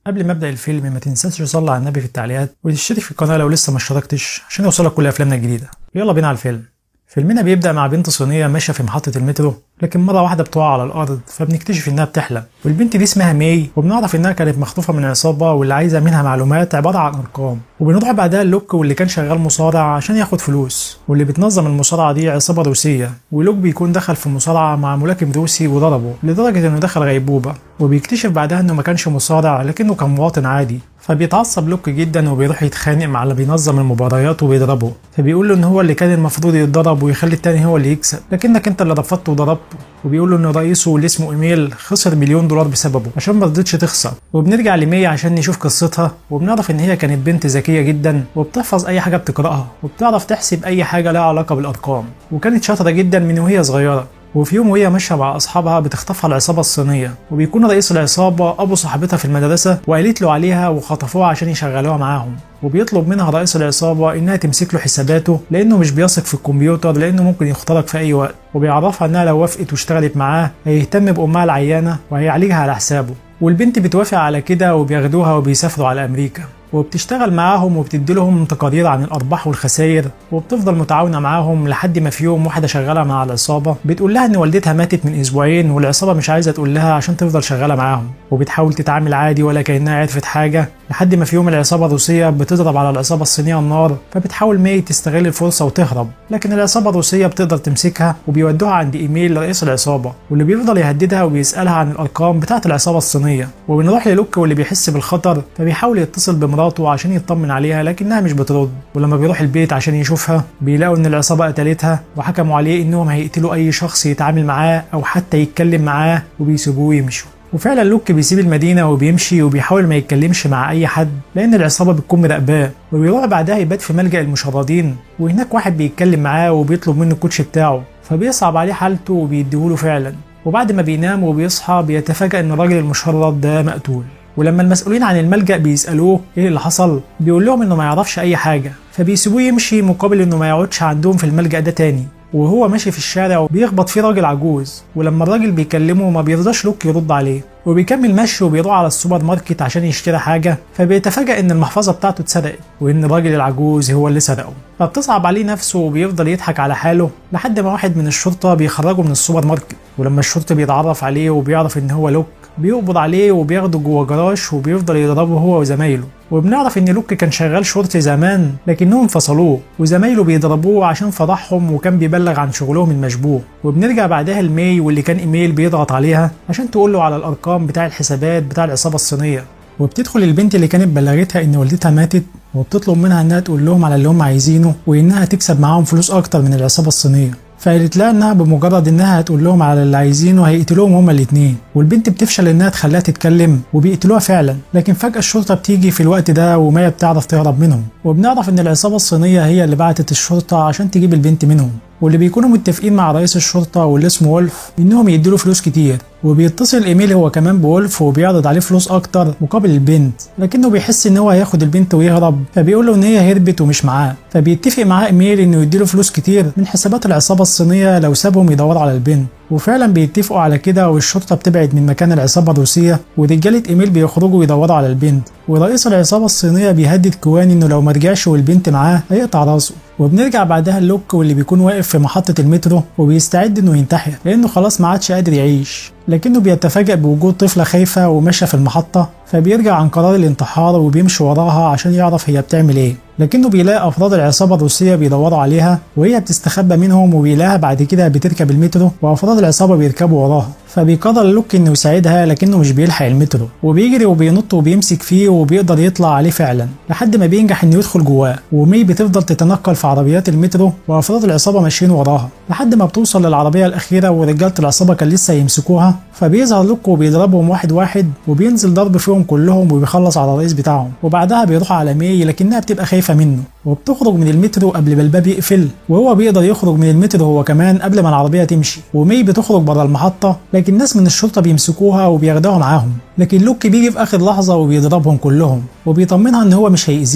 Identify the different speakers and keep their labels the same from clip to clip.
Speaker 1: قبل ما ابدا الفيلم ما تنساش تصلي على النبي في التعليقات وتشترك في القناه لو لسه ما اشتركتش عشان يوصلك كل افلامنا الجديده يلا بينا على الفيلم فيلمنا بيبدا مع بنت صينيه ماشيه في محطه المترو لكن مره واحده بتقع على الارض فبنكتشف انها بتحلم والبنت دي اسمها ماي وبنعرف انها كانت مخطوفه من عصابه واللي عايزه منها معلومات عباره عن ارقام وبنروح بعدها اللوك واللي كان شغال مصارع عشان ياخد فلوس واللي بتنظم المصارعه دي عصابه روسيه ولوك بيكون دخل في المصارعه مع ملاكم روسي وضربه لدرجه انه دخل غيبوبه وبيكتشف بعدها انه ما كانش مصارع لكنه كان مواطن عادي فبيتعصب لوك جدا وبيروح يتخانق مع اللي بينظم المباريات وبيضربه فبيقول له ان هو اللي كان المفروض يتضرب ويخلي التاني هو اللي يكسب لكنك انت اللي رفضته وضربته وبيقول له ان رئيسه اللي اسمه ايميل خسر مليون دولار بسببه عشان ما رضتش تخسر وبنرجع لمية عشان نشوف قصتها وبنعرف ان هي كانت بنت ذكيه جدا وبتحفظ اي حاجه بتقراها وبتعرف تحسب اي حاجه لها علاقه بالارقام وكانت شاطره جدا من وهي صغيره وفي يوم وهي ماشيه مع اصحابها بتخطفها العصابه الصينيه وبيكون رئيس العصابه ابو صاحبتها في المدرسه وقالت له عليها وخطفوها عشان يشغلوها معاهم وبيطلب منها رئيس العصابة إنها تمسك له حساباته لأنه مش بيثق في الكمبيوتر لأنه ممكن يخترق في أي وقت وبيعرفها إنها لو وافقت واشتغلت معاه هيهتم بأمها العيانة وهيعالجها على حسابه والبنت بتوافق على كده وبياخدوها وبيسافروا على أمريكا وبتشتغل معاهم وبتدي لهم تقارير عن الارباح والخسائر وبتفضل متعاونه معاهم لحد ما في يوم واحده شغاله مع العصابه بتقول لها ان والدتها ماتت من اسبوعين والعصابه مش عايزه تقول لها عشان تفضل شغاله معاهم وبتحاول تتعامل عادي ولا كانها عرفت حاجه لحد ما في يوم العصابه الروسيه بتضرب على العصابه الصينيه النار فبتحاول ماي تستغل الفرصه وتهرب لكن العصابه الروسيه بتقدر تمسكها وبيودوها عند ايميل رئيس العصابه واللي بيفضل يهددها وبيسالها عن الارقام بتاعه العصابه الصينيه وبنروح للوك واللي بيحس بالخطر فبيحاول يتصل بمراته عشان يطمن عليها لكنها مش بترد ولما بيروح البيت عشان يشوفها بيلاقوا ان العصابه قتلتها وحكموا عليه انهم هيقتلوا اي شخص يتعامل معاه او حتى يتكلم معاه وبيسيبوه ويمشوا وفعلا لوك بيسيب المدينة وبيمشي وبيحاول ما يتكلمش مع أي حد لأن العصابة بتكون مراقباه وبيروح بعدها يبات في ملجأ المشردين وهناك واحد بيتكلم معاه وبيطلب منه الكوتش بتاعه فبيصعب عليه حالته وبيديهوله فعلا وبعد ما بينام وبيصحى بيتفاجأ إن الراجل المشرد ده مقتول ولما المسؤولين عن الملجأ بيسألوه ايه اللي حصل بيقول لهم انه ما يعرفش اي حاجة فبيسيبوه يمشي مقابل انه ما يقعدش عندهم في الملجأ ده تاني وهو ماشي في الشارع وبيخبط فيه راجل عجوز ولما الراجل بيكلمه ما بيرضاش لوك يرد عليه وبيكمل مشي وبيروح على السوبر ماركت عشان يشتري حاجة فبيتفاجأ إن المحفظة بتاعته اتسرقت وإن الراجل العجوز هو اللي سرقه فبتصعب عليه نفسه وبيفضل يضحك على حاله لحد ما واحد من الشرطة بيخرجه من السوبر ماركت ولما الشرطي بيتعرف عليه وبيعرف إن هو لوك بيقبض عليه وبياخده جوه جراج وبيفضل يضربه هو وزمايله وبنعرف ان لوك كان شغال شرطي زمان لكنهم انفصلوه وزمايله بيضربوه عشان فضحهم وكان بيبلغ عن شغلهم المشبوه وبنرجع بعدها لماي واللي كان ايميل بيضغط عليها عشان تقول له على الارقام بتاع الحسابات بتاع العصابه الصينيه وبتدخل البنت اللي كانت بلغتها ان والدتها ماتت وبتطلب منها انها تقول لهم على اللي هم عايزينه وانها تكسب معاهم فلوس اكتر من العصابه الصينيه فقالت لها انها بمجرد انها هتقول لهم على اللي عايزينه هيقتلوهم هما الاتنين والبنت بتفشل انها تخليها تتكلم وبيقتلوها فعلا لكن فجاه الشرطه بتيجي في الوقت ده ومايا بتعرف تهرب منهم وبنعرف ان العصابه الصينيه هي اللي بعتت الشرطه عشان تجيب البنت منهم واللي بيكونوا متفقين مع رئيس الشرطه واللي اسمه وولف انهم يديله فلوس كتير وبيتصل ايميل هو كمان بولف وبيعرض عليه فلوس اكتر مقابل البنت لكنه بيحس ان هو هياخد البنت ويهرب فبيقول له ان هي هربت ومش معاه فبيتفق معاه ايميل انه يديله فلوس كتير من حسابات العصابه الصينيه لو سابهم يدوروا على البنت وفعلا بيتفقوا على كده والشرطه بتبعد من مكان العصابه الروسيه ورجاله ايميل بيخرجوا يدوروا على البنت ورئيس العصابه الصينيه بيهدد كوان انه لو ما رجعش والبنت معاه هيقطع راسه وبنرجع بعدها اللوك واللي بيكون واقف في محطة المترو وبيستعد انه ينتحر لانه خلاص ما عادش قادر يعيش لكنه بيتفاجأ بوجود طفلة خايفة وماشية في المحطة فبيرجع عن قرار الانتحار وبيمشي وراها عشان يعرف هي بتعمل ايه لكنه بيلاقي افراد العصابه الروسيه بيدوروا عليها وهي بتستخبى منهم وبيلاقيها بعد كده بتركب المترو وافراد العصابه بيركبوا وراها فبيقرر لوك انه يساعدها لكنه مش بيلحق المترو وبيجري وبينط وبيمسك فيه وبيقدر يطلع عليه فعلا لحد ما بينجح انه يدخل جواه ومي بتفضل تتنقل في عربيات المترو وافراد العصابه ماشيين وراها لحد ما بتوصل للعربيه الاخيره ورجاله العصابه كان لسه يمسكوها فبيظهر لوك وبيضربهم واحد واحد وبينزل ضرب فيهم كلهم وبيخلص على الرئيس بتاعهم وبعدها بيروح على مي لكنها بتبقى خايفه منه وبتخرج من المترو قبل ما الباب يقفل وهو بيقدر يخرج من المترو هو كمان قبل ما العربيه تمشي ومي بتخرج بره المحطه لكن ناس من الشرطه بيمسكوها وبياخدوها معاهم لكن لوك بيجي في اخر لحظه وبيضربهم كلهم وبيطمنها ان هو مش هيأذيها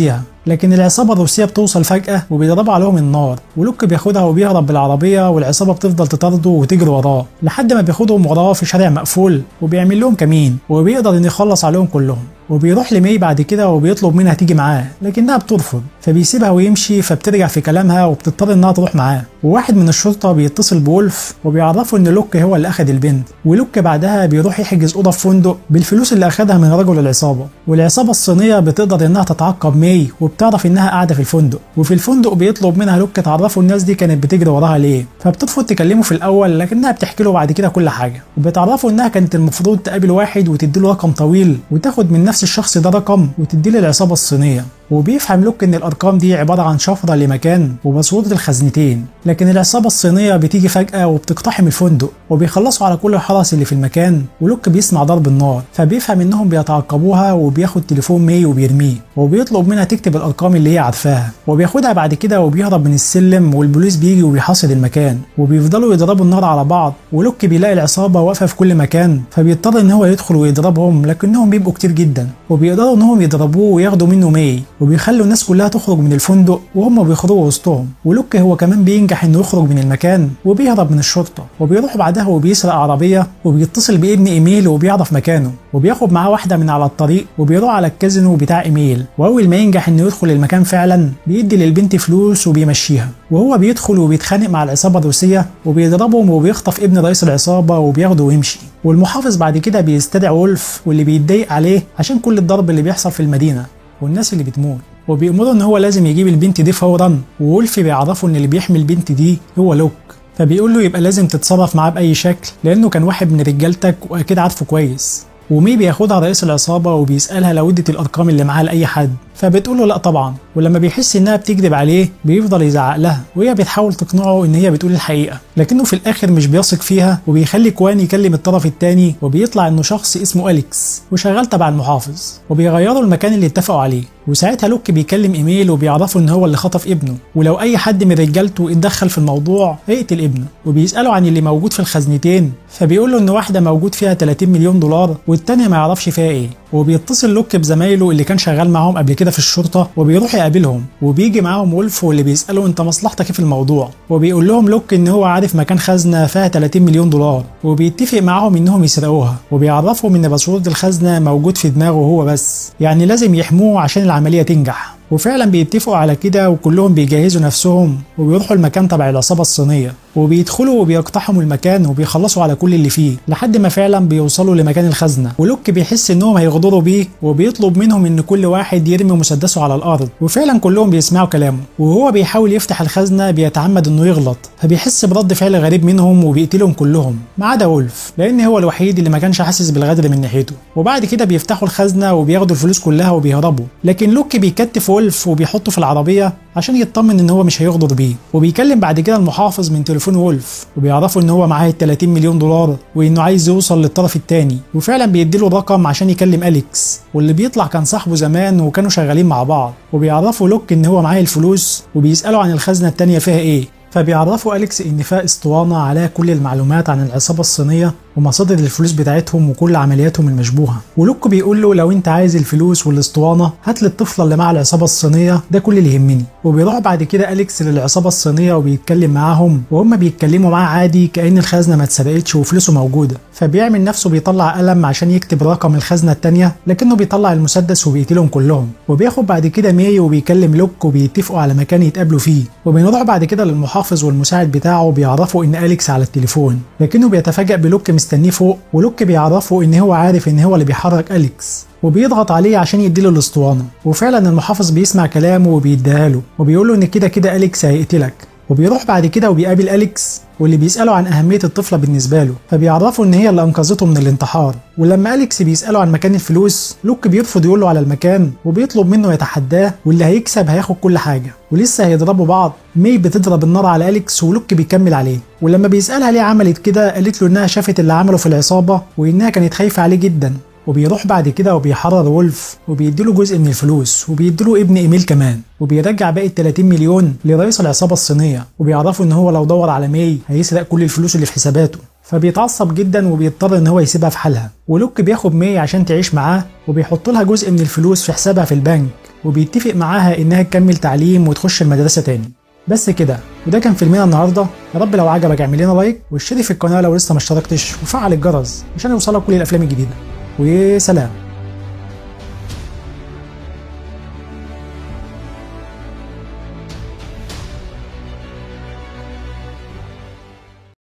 Speaker 1: لكن العصابه الروسيه بتوصل فجاه وبيضربوا عليهم النار ولوك بياخدها وبيهرب بالعربيه والعصابه بتفضل تطارده وتجري وراه لحد ما بياخدهم وراه في شارع مقفول وبيعمل لهم كمين وبيقدر انه يخلص عليهم كلهم وبيروح لمي بعد كده وبيطلب منها تيجي معاه لكنها بترفض فبيسيبها ويمشي فبترجع في كلامها وبتضطر انها تروح معاه وواحد من الشرطه بيتصل بولف وبيعرفه ان لوك هو اللي اخد البنت ولوك بعدها بيروح يحجز اوضه في فندق بالفلوس اللي اخدها من رجل العصابه والعصابه الصينيه بتقدر انها تتعقب مي وبتعرف انها قاعده في الفندق وفي الفندق بيطلب منها لوك تعرفه الناس دي كانت بتجري وراها ليه فبترفض تكلمه في الاول لكنها بتحكي له بعد كده كل حاجه وبتعرفه انها كانت المفروض تقابل واحد وتديله رقم طويل وتاخد من نفس الشخص ده رقم وتديه للعصابه الصينيه وبيفهم لوك ان الارقام دي عباره عن شفره لمكان وباسورد الخزنتين لكن العصابه الصينيه بتيجي فجاه وبتقتحم الفندق وبيخلصوا على كل الحرس اللي في المكان ولوك بيسمع ضرب النار فبيفهم انهم بيتعقبوها وبياخد تليفون مي وبيرميه وبيطلب منها تكتب الارقام اللي هي عارفاها وبياخدها بعد كده وبيهرب من السلم والبوليس بيجي وبيحاصر المكان وبيفضلوا يضربوا النار على بعض ولوك بيلاقي العصابه واقفه في كل مكان فبيضطر ان هو يدخل ويضربهم لكنهم بيبقوا كتير جدا وبيقدروا انهم يضربوه وياخدوا منه مي وبيخلوا الناس كلها تخرج من الفندق وهم بيخرجوا وسطهم ولوك هو كمان بينجح انه يخرج من المكان وبيهرب من الشرطه وبيروح بعدها وبيسرق عربيه وبيتصل بابن ايميل وبيعرف مكانه وبياخد معاه واحده من على الطريق وبيروح على الكازينو بتاع ايميل واول ما ينجح انه يدخل المكان فعلا بيدي للبنت فلوس وبيمشيها وهو بيدخل وبيتخانق مع العصابه الروسيه وبيضربهم وبيخطف ابن رئيس العصابه وبياخده ويمشي والمحافظ بعد كده بيستدعي وولف واللي بيتضايق عليه عشان كل الضرب اللي بيحصل في المدينه والناس اللي بتموت وبيأمره ان هو لازم يجيب البنت دي فورا وولف بيعرفه ان اللي بيحمي البنت دي هو لوك فبيقول له يبقى لازم تتصرف معاه باي شكل لانه كان واحد من رجالتك واكيد عارفه كويس ومي بياخدها رئيس العصابة وبيسألها لو ادت الأرقام اللي معاها لأي حد فبتقول له لا طبعا ولما بيحس انها بتكذب عليه بيفضل يزعق لها وهي بتحاول تقنعه ان هي بتقول الحقيقه لكنه في الاخر مش بيثق فيها وبيخلي كوان يكلم الطرف الثاني وبيطلع انه شخص اسمه اليكس وشغال تبع المحافظ وبيغيروا المكان اللي اتفقوا عليه وساعتها لوك بيكلم ايميل وبيعرفه ان هو اللي خطف ابنه ولو اي حد من رجالته اتدخل في الموضوع هيقتل ابنه وبيساله عن اللي موجود في الخزنتين فبيقول له ان واحده موجود فيها 30 مليون دولار والتانيه ما يعرفش فيها ايه وبيتصل لوك بزمايله اللي كان شغال معاهم قبل كده في الشرطه وبيروح يقابلهم وبيجي معاهم وولف واللي بيساله انت مصلحتك ايه في الموضوع وبيقول لهم لوك ان هو عارف مكان خزنه فيها 30 مليون دولار وبيتفق معاهم انهم يسرقوها وبيعرفهم ان باسورد الخزنه موجود في دماغه هو بس يعني لازم يحموه عشان العمليه تنجح وفعلا بيتفقوا على كده وكلهم بيجهزوا نفسهم وبيروحوا المكان تبع العصابه الصينيه وبيدخلوا وبيقتحموا المكان وبيخلصوا على كل اللي فيه لحد ما فعلا بيوصلوا لمكان الخزنه ولوك بيحس انهم هيغدروا بيه وبيطلب منهم ان كل واحد يرمي مسدسه على الارض وفعلا كلهم بيسمعوا كلامه وهو بيحاول يفتح الخزنه بيتعمد انه يغلط فبيحس برد فعل غريب منهم وبيقتلهم كلهم ما عدا وولف لان هو الوحيد اللي ما كانش حاسس بالغدر من ناحيته وبعد كده بيفتحوا الخزنه وبياخدوا الفلوس كلها وبيهربوا لكن لوك بيكتف وولف وبيحطه في العربيه عشان يطمن ان هو مش هيغدر بيه وبيكلم بعد كده المحافظ من تليفون وولف وبيعرفوا ان هو معاه ال 30 مليون دولار وانه عايز يوصل للطرف الثاني وفعلا بيديله الرقم عشان يكلم اليكس واللي بيطلع كان صاحبه زمان وكانوا شغالين مع بعض وبيعرفوا لوك ان هو معاه الفلوس وبيسالوا عن الخزنه الثانيه فيها ايه فبيعرفوا أليكس إن فيها اسطوانة عليها كل المعلومات عن العصابة الصينية ومصادر الفلوس بتاعتهم وكل عملياتهم المشبوهة ولوك بيقول له لو أنت عايز الفلوس والاسطوانة هات لي الطفلة اللي مع العصابة الصينية ده كل اللي يهمني وبيروح بعد كده أليكس للعصابة الصينية وبيتكلم معاهم وهم بيتكلموا معاه عادي كأن الخزنة ما اتسرقتش وفلوسه موجودة فبيعمل نفسه بيطلع قلم عشان يكتب رقم الخزنة التانية لكنه بيطلع المسدس وبيقتلهم كلهم وبياخد بعد كده مي وبيكلم لوك وبيتفقوا على مكان يتقابلوا فيه وبنروح بعد كده للمحافظ والمساعد بتاعه بيعرفوا ان أليكس على التليفون لكنه بيتفاجأ بلوك مستنيه فوق ولوك بيعرفه ان هو عارف ان هو اللي بيحرك أليكس وبيضغط عليه عشان يديله الاسطوانه وفعلا المحافظ بيسمع كلامه وبيديها له وبيقول له ان كده كده أليكس هيقتلك وبيروح بعد كده وبيقابل أليكس واللي بيسأله عن أهمية الطفلة بالنسبة له فبيعرفوا إن هي اللي أنقذته من الانتحار ولما أليكس بيسأله عن مكان الفلوس لوك بيرفض يقول له على المكان وبيطلب منه يتحداه واللي هيكسب هياخد كل حاجة ولسه هيضربوا بعض مي بتضرب النار على أليكس ولوك بيكمل عليه ولما بيسألها ليه عملت كده قالت له إنها شافت اللي عمله في العصابة وإنها كانت خايفة عليه جدا وبيروح بعد كده وبيحرر وولف وبيديله جزء من الفلوس وبيديله ابن ايميل كمان وبيرجع باقي ال 30 مليون لرئيس العصابه الصينيه وبيعرفوا ان هو لو دور على ماي هيسرق كل الفلوس اللي في حساباته فبيتعصب جدا وبيضطر ان هو يسيبها في حالها ولوك بياخد مي عشان تعيش معاه وبيحط لها جزء من الفلوس في حسابها في البنك وبيتفق معاها انها تكمل تعليم وتخش المدرسه تاني بس كده وده كان فيلمنا النهارده يا رب لو عجبك اعمل لنا لايك واشترك في القناه لو لسه ما اشتركتش وفعل الجرس عشان يوصلك كل الافلام الجديده وسلام